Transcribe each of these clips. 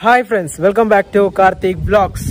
Hi friends welcome back to Karthik vlogs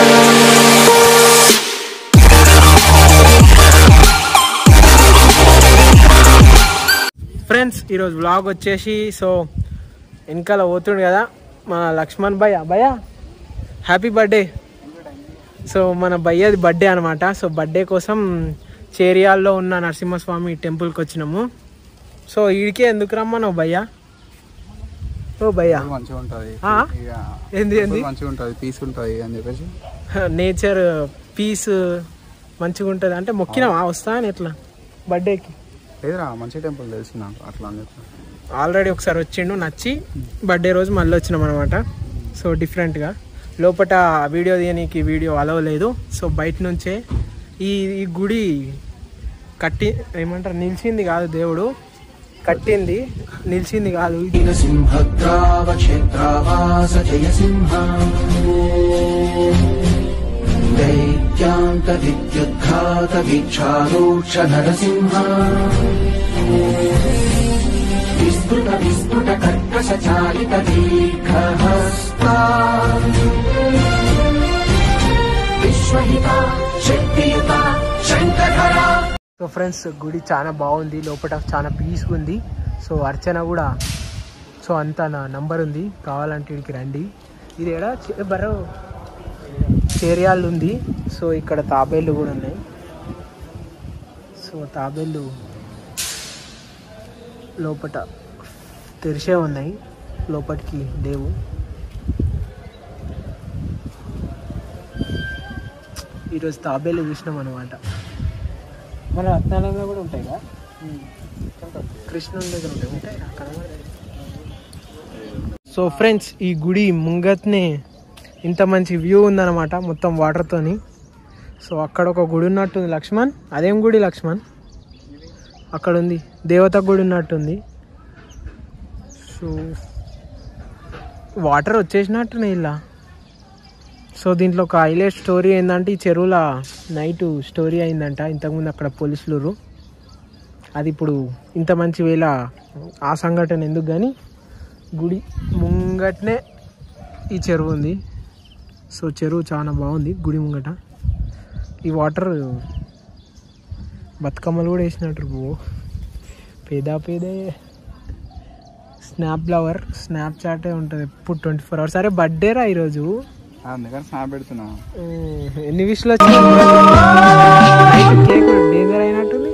friends ఈరోజు vlog వచ్చేసి so వెనకాల పోతుండు కదా మన లక్ష్మణ్ భయ్య భయ్య హ్యాపీ బర్త్డే సో మన భయ్యది బర్త్డే అనమాట సో బర్త్డే కోసం చేరియాల్లో ఉన్న నరసింహస్వామి టెంపుల్కి వచ్చినాము సో వీడికే ఎందుకు రమ్మన్నావు భయ్య ఓ భయ్య మంచిగా ఉంటది ఆ? ఇక ఏంది ఏంది మంచిగా ఉంటది పీస్ ఉంటది అని చెప్పేసి నేచర్ పీస్ మంచిగా ఉంటుంది అంటే మొక్కినావా వస్తా అని ఎట్లా బర్త్డేకి లేదురా మంచి టెంపుల్ తెలుసు నాకు అట్లా అని చెప్పి ఆల్రెడీ ఒకసారి వచ్చిండు నచ్చి బర్త్డే రోజు మళ్ళీ వచ్చినాం అనమాట సో డిఫరెంట్గా లోపల వీడియో తీయనీకి వీడియో అలవ్ లేదు సో బయట నుంచే ఈ ఈ గుడి కట్టి ఏమంటారు నిలిచింది కాదు దేవుడు కట్టింది నిలిచింది కాదు ఇది सिंहग्रावक्षेत्रावास जय सिंह दैत्यान्तविद्युद्घात वीक्षारोक्ष नरसिंह विस्फुट विस्फुट कर्कश चालित दीर्घहस्ता विश्वहिता शक्तियुता शङ्कधरा సో ఫ్రెండ్స్ గుడి చాలా బాగుంది లోపల చాలా పీస్గా ఉంది సో అర్చన కూడా సో అంతా నా నంబర్ ఉంది కావాలంటే ఇక్కడికి రండి ఇది ఎడ బరో చేరియాళ్ళు ఉంది సో ఇక్కడ తాబేళ్ళు కూడా ఉన్నాయి సో తాబేళ్ళు లోపట తెరిచే ఉన్నాయి లోపలికి లేవు ఈరోజు తాబేళ్ళు చూసినాం అనమాట మన రత్నాలంగా కూడా ఉంటాయి కదా కృష్ణుని దగ్గర ఉంటాయి ఉంటాయి కనబడతాయి. సో ఫ్రెండ్స్ ఈ గుడి ముంగత్నే ఇంత మంచి వ్యూ ఉందన్నమాట మొత్తం వాటర్తోని సో అక్కడ ఒక గుడి ఉన్నట్టుంది లక్ష్మణ్ అదేం గుడి లక్ష్మణ్ అక్కడ ఉంది దేవత గుడి ఉన్నట్టుంది సో వాటర్ వచ్చేసినట్టున్నాయి ఇలా సో దీంట్లో ఒక హైలైట్ స్టోరీ ఏంటంటే ఈ చెరువుల నైట్ స్టోరీ అయిందంట ఇంతకుముందు అక్కడ పోలీసులు అది ఇప్పుడు ఇంత మంచి వేళ ఆ సంఘటన ఎందుకు కానీ గుడి ముంగట్నే ఈ చెరువు ఉంది సో చెరువు చాలా బాగుంది గుడి ముంగట ఈ వాటర్ బతుకమ్మలు కూడా వేసినట్టు బో పేద పేదే స్నాప్ లవర్ స్నాప్ చాటే ఉంటుంది ఎప్పుడు ట్వంటీ ఫోర్ అవర్స్ అరే బర్త్డే రా ఈరోజు అందుకని స్నాప్ పెడుతున్నా ఉమ్, ఎన్ని విషయాలు వచ్చినాయి కేక్ డేంజర్ అయినట్టుంది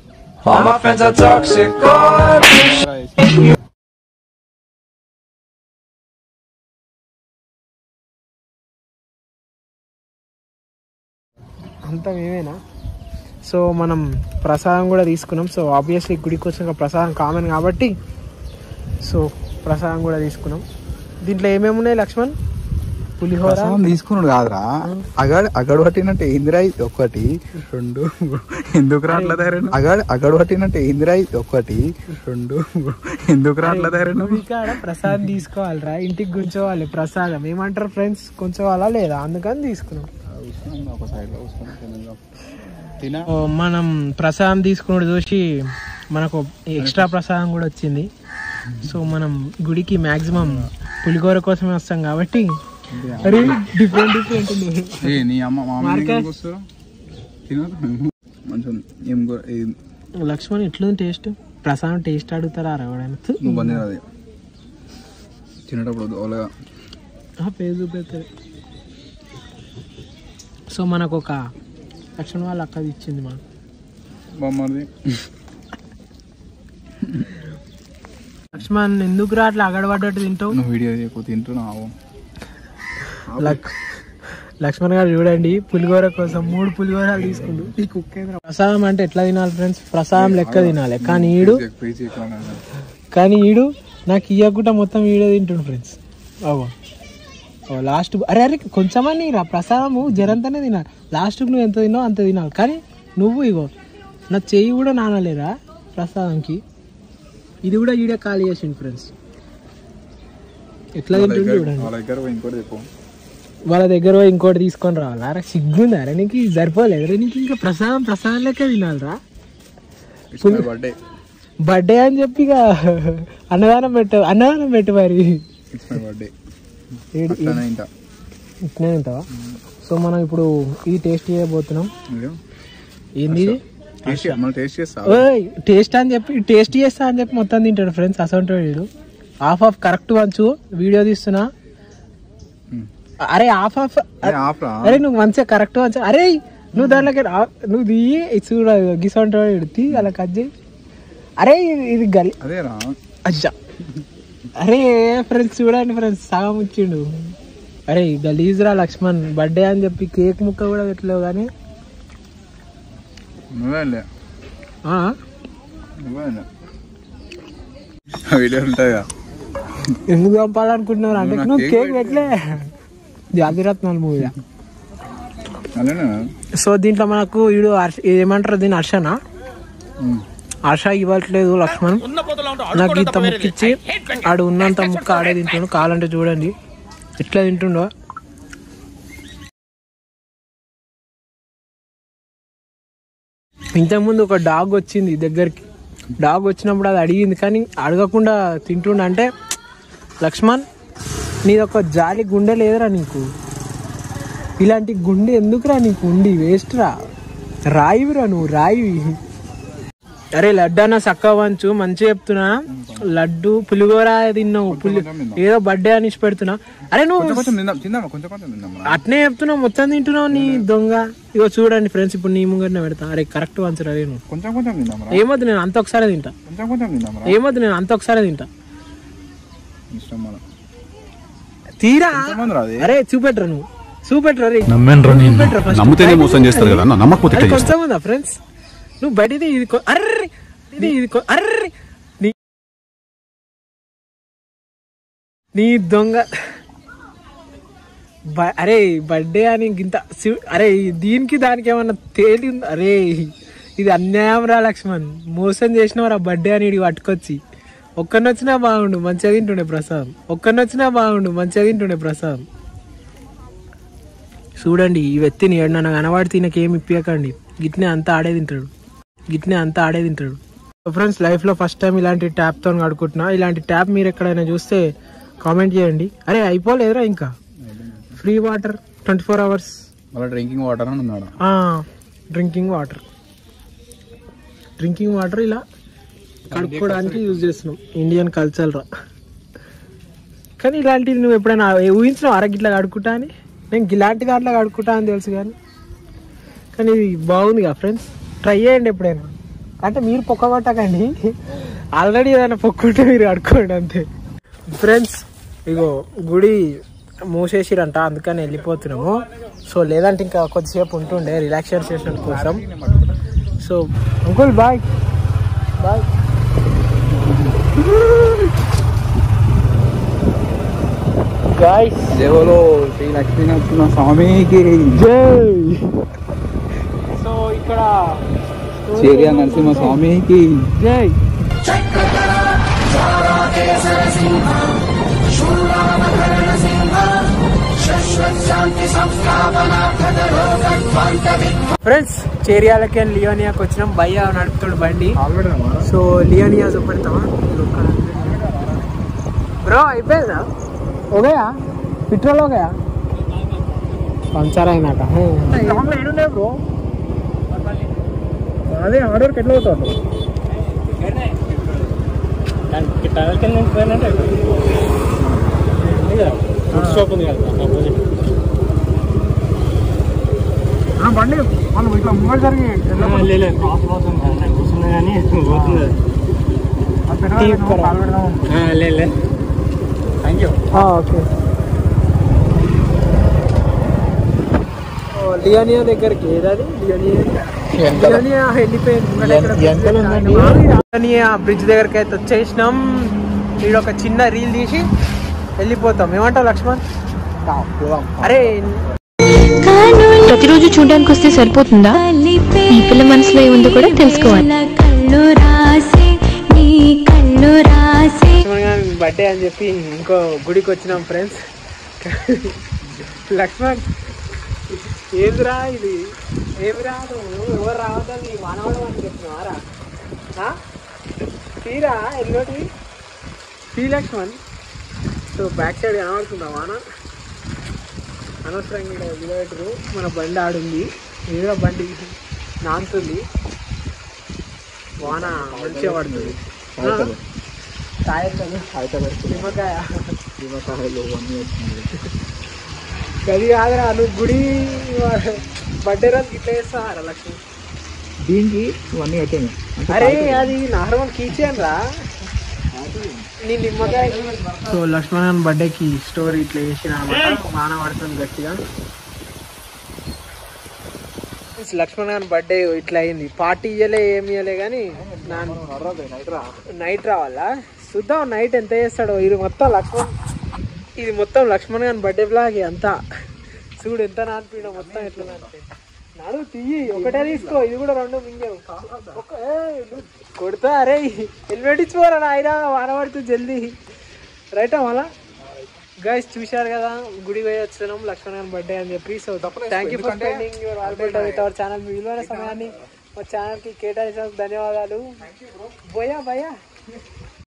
అంతా మేమేనా సో మనం ప్రసాదం కూడా తీసుకున్నాం సో ఆబ్వియస్లీ గుడికి వచ్చిన ప్రసాదం కామన్ కాబట్టి సో ప్రసాదం కూడా తీసుకున్నాం దీంట్లో ఏమేమి ఉన్నాయి లక్ష్మణ్ పులిహోర ప్రసాదం తీసుకున్నాడు కాదురా అగడ్ అగడు పట్టినట్టు ఏందిరా ఇది ఒకటి రెండు మూడు. ఎందుకు రాట్ల తయారైన అగడ్ అగడు పట్టినట్టు ఏందిరా ఇది ఒకటి రెండు మూడు. ఎందుకు రాట్ల తయారైన ఇక్కడ ప్రసాదం తీసుకోవాలిరా ఇంటికి కూర్చోవాలి ప్రసాదం ఏమంటారు ఫ్రెండ్స్ కూర్చోవాలా లేదా అందుకని తీసుకున్నాం ఒక సైడ్ లో కూర్చొని తినేద్దాం. తినా ఓ, మనం ప్రసాదం తీసుకున్నది చూసి మనకు ఎక్స్ట్రా ప్రసాదం కూడా వచ్చింది సో మనం గుడికి మాక్సిమం పులిగోర కోసమే వస్తాం కాబట్టి అరే డిఫరెంట్ డిఫరెంట్ ఉంది ఏ నీ అమ్మ మా అమ్మ మార్కా? ఎందుకు వస్తారు? తినొద్దు. మంచిగా ఉంది. ఏం కూర- ఏం- లక్ష్మణ్ ఎట్లుంది టేస్ట్ ప్రసాదం టేస్ట్ అడుగుతారా ఎవడైనా థు. నువ్వు బంద్ అది తినేటప్పుడు ఓలగా ఆ, పేరు చూపెడతారు సో మనకు ఒక లక్ష్మణ్ వాళ్ళ అక్కది ఇచ్చింది మనకు బొమ్మది లక్ష్మణ్ ఎందుకు రా అట్లా అగడబడ్డట్టు తింటావు నువ్వు వీడియో తీయకు తింటున్నావు లక్ లక్ష్మణ్ గారు చూడండి పులిహోర కోసం మూడు పులిహోరాలు తీసుకుండు ఈ కుక్క ప్రసాదం అంటే ఎట్లా తినాలి ఫ్రెండ్స్ ప్రసాదం లెక్క తినాలి కానీ ఈడు పీచీ ఎక్కువ ఉన్నది. కానీ ఈడు నాకు ఇయ్యకుండా మొత్తం ఈడే తింటుండు ఫ్రెండ్స్ అవో ఓ లాస్ట్ అరే అరే కొంచెమని రా ప్రసాదము జరంతనే తినాలి లాస్ట్కి నువ్వు ఎంత తిన్నావు అంత తినాలి కానీ నువ్వు ఇగో నా చెయ్యి కూడా నానలేరా ప్రసాదంకి ఇది కూడా ఈడే ఖాళీ చేసిండు ఫ్రెండ్స్ ఎట్లా వాళ్ళ తింటుండు దగ్గర- చూడండి వాళ్ళ దగ్గర పోయి ఇంకోటి చెప్పు వాళ్ళ దగ్గర పోయి ఇంకోటి తీసుకొని రావాలా రా సిగ్గుందా రా నీకు ఇది సరిపోలేదు రా నీకు ఇంకా ప్రసాదం ప్రసాదం లెక్క తినాలిరా ఇట్స్ మై బర్త్డే బర్త్డే అని చెప్పి ఇక అన్నదానం పెట్టు అన్నదానం పెట్టు మరి ఇట్స్ మై బర్త్డే ఏడు అట్లానే తింటా ఇట్నే తింటావా సో మనం ఇప్పుడు ఇది టేస్ట్ చేయబోతున్నాం అయ్యో. ఏంది ఇది? టేస్ట్ చే- మనం టేస్ట్ చేస్తా ఓయ్ టేస్ట్ అని చెప్పి టేస్ట్ చేస్తా అని చెప్పి మొత్తం తింటాడు ఫ్రెండ్స్ అసలు వీడు హాఫ్ ఆఫ్ కరెక్ట్ వంచు వీడియో తీస్తున్నా ఉమ్. అరే హాఫ్ ఆఫ్ అరే ఆఫ్ రా అరే నువ్వు మంచిగా కరెక్ట్ వంచు అరే నువ్వు దాంట్లోకి రా- నువ్వు దిగి ఇది చూడ గిసంటాడు తీ అలా కట్ చేయి అరే ఇది- ఇది గలి అదే రా అచ్చా అరే ఫ్రెండ్స్ చూడండి ఫ్రెండ్స్ సగం ఇచ్చిండు అరే గలీజ్ రా లక్ష్మణ్ బర్త్డే అని చెప్పి కేక్ ముక్క కూడా పెట్టలేవు కానీ నువ్వేలే ఆ? నువ్వేలే వీడియో ఉంటుందిగా ఎందుకు పంపాలనుకుంటున్నారు అంటే నువ్వు నువ్వు నాకు కేక్ కేక్ పెట్టలే జాతిరత్నాలు మూవీ అలానే సో దీంట్లో మనకు వీడు హర్ష- ఏమంటారు దీని హర్షనా ఉమ్. హర్ష ఇవ్వట్లేదు లక్ష్మణ్ నాకు ఇంత ముక్కిచ్చి ఆడు ఉన్నంత ముక్క ఆడే తింటుండు కావాలంటే చూడండి ఎట్లా తింటుండో ఇంతకుముందు ఒక డాగ్ వచ్చింది దగ్గరికి డాగ్ వచ్చినప్పుడు అది అడిగింది కానీ అడగకుండా తింటుండ అంటే లక్ష్మణ్ నీది ఒక జాలి గుండె లేదురా నీకు ఇలాంటి గుండె ఎందుకురా నీకు ఉండి వేస్ట్ రా రాయివిరా నువ్వు రాయివి అరే లడ్డు అన్న చక్క వంచు మంచిగా చెప్తున్నా లడ్డు పులిగోర తిన్నావు పులి ఏదో బర్త్డే అని ఇచ్చి పెడుతున్నా అరే నువ్వు కొంచెం కొంచెం తిందాం తిందామా కొంచెం కొంచెం తిందాం అట్నే చెప్తున్నావు మొత్తం తింటున్నావు నీ దొంగ ఇగో చూడండి ఫ్రెండ్స్ ఇప్పుడు నీ ముంగట్నే పెడతా అరే కరెక్ట్ వంచరా నేను కొంచెం కొంచెం తిందాం రా ఏమొద్దు నేను అంత ఒకసారి తింటా కొంచెం కొంచెం తిందాం రా ఏమొద్దు నేను అంత ఒకసారి తింటా ఇష్టం మన తీరా ఎంతమంది రా అది అరే చూపెట్రా నువ్వు చూపెట్రా రే నమ్మాను నేను చూపెట్రా first. నమ్మితేనే మోసం చేస్తారు కదా నా నమ్మకపోతే అది ఇట్లా చేస్తారు కొంచెం ఉందా ఫ్రెండ్స్ నువ్వు బయటిది ఇది కొ- అర్రే ఇది ఇది కొ- అర్రే నీ నీ దొంగ బ- అరే బర్త్డే అని గింత సి- అరే దీనికి దానికి ఏమన్నా తేలి ఉందా? అరే ఇది అన్యాయం రా లక్ష్మణ్ మోసం చేసినవారా బర్త్డే అని ఇడికి పట్టుకొచ్చి ఒక్కరిని వచ్చినా బాగుండు మంచిగా తింటుండే ప్రసాదం ఒక్కరిని వచ్చినా బాగుండు మంచిగా తింటుండే ప్రసాదం చూడండి ఈ వ్యక్తిని ఏడన్నా కనబడి తినకి ఏమి ఇప్పియకండి గిట్నే అంతా ఆడే తింటాడు గిట్నే అంతా ఆడే తింటాడు ఫ్రెండ్స్ లైఫ్లో ఫస్ట్ టైం ఇలాంటి ట్యాప్తో కడుకుంటున్నా ఇలాంటి ట్యాప్ మీరు ఎక్కడైనా చూస్తే కామెంట్ చేయండి అరే అయిపోలేదురా ఇంకా free water twenty four hours మళ్ళీ డ్రింకింగ్ వాటర్ అని ఉన్నాడు డ్రింకింగ్ వాటర్ డ్రింకింగ్ వాటర్ ఇలా కడుక్కోవడానికి యూజ్ చేస్తున్నాం ఇండియన్ కల్చర్ రా కానీ ఇలాంటివి నువ్వు ఎప్పుడైనా ఊహించినావు అరగిట్లా కడుక్కుంటా అని నేను ఇలాంటి దాంట్లో కడుక్కుంటా అని తెలుసు కానీ కానీ ఇది బాగుంది కదా ఫ్రెండ్స్ ట్రై చేయండి ఎప్పుడైనా అంటే మీరు పొక్క కొట్టకండి ఆల్రెడీ ఏదైనా పొక్కుంటే మీరు కడుక్కోండి అంతే ఫ్రెండ్స్ ఇగో గుడి మూసేసిరంట అందుకని వెళ్ళిపోతున్నాము సో లేదంటే ఇంకా కొద్దిసేపు ఉంటుండే రిలాక్సేషన్ కోసం so uncle bye bye guys దేవులో శ్రీ లక్ష్మీ నరసింహ స్వామికి జై సో ఇక్కడ చేరియా నరసింహ స్వామికి జై ఫ్రెండ్స్ చేరియాలకి అండ్ లియోనియాకి వచ్చినాం భయ్య నడుపుతాడు బండి సో లియోనియా చూపెడతావా బ్రో అయిపోయిందా ఓగయా పెట్రోల్ ఓగయా పంచర్ అయినాక ఏడున్నాయి బ్రో అదే ఆర్డర్కి ఎట్లా అవుతావు టనల్ కింద నుంచి పోయినట్టే షాప్ ఉంది కదా బండి మనం ఇట్లా ముంగడు జరిగి లేదు క్రాస్ క్రాస్ కూర్చున్నా కానీ పోతుంది లేదు థ్యాంక్ యూ ఓకే లియోనియా దగ్గరికి ఏదది లియోనియా లియోనియా వెళ్ళిపోయింది లియోనియా బ్రిడ్జ్ దగ్గరికి అయితే వచ్చేసినాం వీడు ఒక చిన్న రీల్ తీసి వెళ్ళిపోతాం ఏమంటావు లక్ష్మణ్ అరే ప్రతిరోజు చూడడానికి వస్తే సరిపోతుందా ఈ పిల్ల మనసులో ఏముందో కూడా తెలుసుకోవాలి కళ్ళు రాసే నీ కళ్ళు రాసే బర్త్డే అని చెప్పి ఇంకో గుడికి వచ్చినాం ఫ్రెండ్స్ లక్ష్మణ్ ఏదిరా ఇది ఏమి రాదు ఎవరు రావద్దని మానవడం అని చెప్తున్నావారా ఆ? తీరా ఎన్నోటి తీ లక్ష్మణ్ సో బ్యాక్ సైడ్ కనబడుతుందా వాన అనవసరంగా ఇక్కడ విలేటరు మన బండి ఆడుంది ఏదో బండి నానుతుంది వాన మంచిగా పడుతుంది కాయలు నిమ్మకాయ గది కాదురా నువ్వు గుడి బర్త్డే రోజు ఇట్లా చేస్తారా లక్ష్మి దీనికి ఇవన్నీ కట్టింది అరే అది నార్మల్ కీచేన్ రా నీ నిమ్మకాయ సో లక్ష్మణ్ బర్త్డేకి స్టోరీ ఇట్లా చేసిన వాన పడుతుంది గట్టిగా లక్ష్మణ్ బర్త్డే ఇట్లా అయింది పార్టీ ఇయ్యలే ఏమి ఇయ్యలే కానీ నైట్ రావాలా చూద్దాం నైట్ ఎంత చేస్తాడో ఇది మొత్తం లక్ష్మణ్ ఇది మొత్తం లక్ష్మణ్ గారి బర్త్డే బ్లాగ్ అంతా చూడు ఎంత నానిపోయినా మొత్తం ఎట్లా నానిపోయి నాడు తీయి ఒకటే తీసుకో ఇది కూడా రెండు మింగేవు ఒక- ఏయ్, నువ్వు కొడతా అరే హెల్మెట్ ఇచ్చిపోరా ఆయన వాన పడుతుంది జల్దీ రైటా మళ్ళా గైస్ చూశారు కదా గుడి పోయి వచ్చినాం లక్ష్మణ్ గారి బర్త్డే అని చెప్పి so thank you for spending your valuable with our channel మీ విలువైన సమయాన్ని మా ఛానల్కి కేటాయించినందుకు ధన్యవాదాలు బోయా భయ్యా